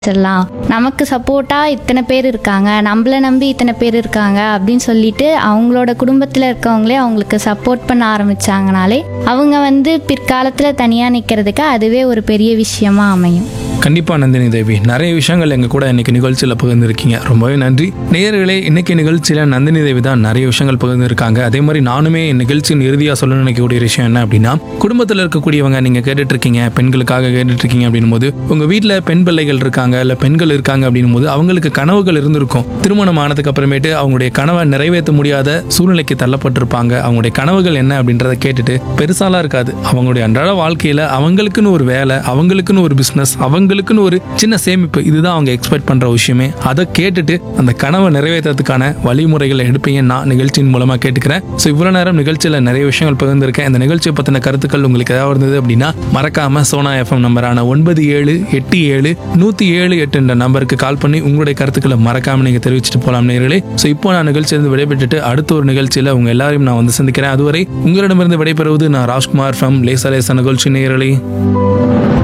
சொல்லலாம் நமக்கு சப்போர்ட்டாக இத்தனை பேர் இருக்காங்க நம்மளை நம்பி இத்தனை பேர் இருக்காங்க அப்படின்னு சொல்லிட்டு அவங்களோட குடும்பத்தில் இருக்கவங்களே அவங்களுக்கு சப்போர்ட் பண்ண ஆரம்பிச்சாங்கனாலே அவங்க வந்து பிற்காலத்தில் தனியாக நிற்கிறதுக்கு அதுவே ஒரு பெரிய விஷயமா அமையும் கண்டிப்பா நந்தினி தேவி நிறைய விஷயங்கள் எங்க கூட இன்னைக்கு நிகழ்ச்சியில் பகிர்ந்துருக்கீங்க ரொம்பவே நன்றி நேயர்களே இன்னைக்கு நிகழ்ச்சியில நந்தினி தேவி தான் நிறைய விஷயங்கள் பகிர்ந்துருக்காங்க அதே மாதிரி நானுமே நிகழ்ச்சியின் இறுதியாக சொல்ல நினைக்கக்கூடிய விஷயம் என்ன அப்படின்னா குடும்பத்தில் இருக்கக்கூடியவங்க நீங்க கேட்டுட்டு இருக்கீங்க பெண்களுக்காக கேட்டுட்டு இருக்கீங்க அப்படின்னும் போது உங்க வீட்டில் பெண் பிள்ளைகள் இருக்காங்க இல்ல பெண்கள் இருக்காங்க அப்படின்னும் போது அவங்களுக்கு கனவுகள் இருந்திருக்கும் திருமணம் ஆனதுக்கு அப்புறமேட்டு அவங்களுடைய கனவை நிறைவேற்ற முடியாத சூழ்நிலைக்கு தள்ளப்பட்டிருப்பாங்க அவங்களுடைய கனவுகள் என்ன அப்படின்றத கேட்டுட்டு பெருசாலாம் இருக்காது அவங்களுடைய அன்றாட வாழ்க்கையில அவங்களுக்குன்னு ஒரு வேலை அவங்களுக்குன்னு ஒரு பிசினஸ் அவங்களுக்குன்னு ஒரு சின்ன சேமிப்பு இதுதான் அவங்க எக்ஸ்பெக்ட் பண்ற விஷயமே அதை கேட்டுட்டு அந்த கனவை நிறைவேற்றுறதுக்கான வழிமுறைகளை எடுப்பீங்க நான் நிகழ்ச்சியின் மூலமா கேட்டுக்கிறேன் ஸோ இவ்வளவு நேரம் நிகழ்ச்சியில நிறைய விஷயங்கள் பகிர்ந்திருக்கேன் இந்த நிகழ்ச்சியை பத்தின கருத்துக்கள் உங்களுக்கு ஏதாவது இருந்தது அப்படின்னா மறக்காம சோனா எஃப்எம் நம்பரான ஒன்பது ஏழு எட்டு ஏழு நூத்தி ஏழு எட்டு என்ற நம்பருக்கு கால் பண்ணி உங்களுடைய கருத்துக்களை மறக்காம நீங்க தெரிவிச்சிட்டு போலாம் நேர்களே ஸோ இப்போ நான் நிகழ்ச்சியிலிருந்து விடைபெற்றுட்டு அடுத்த ஒரு நிகழ்ச்சியில உங்க எல்லாரையும் நான் வந்து சந்திக்கிறேன் அதுவரை உங்களிடமிருந்து விடைபெறுவது நான் ராஜ்குமார் ஃப்ரம் லேசா லேசா நிகழ்ச்சி நேரலை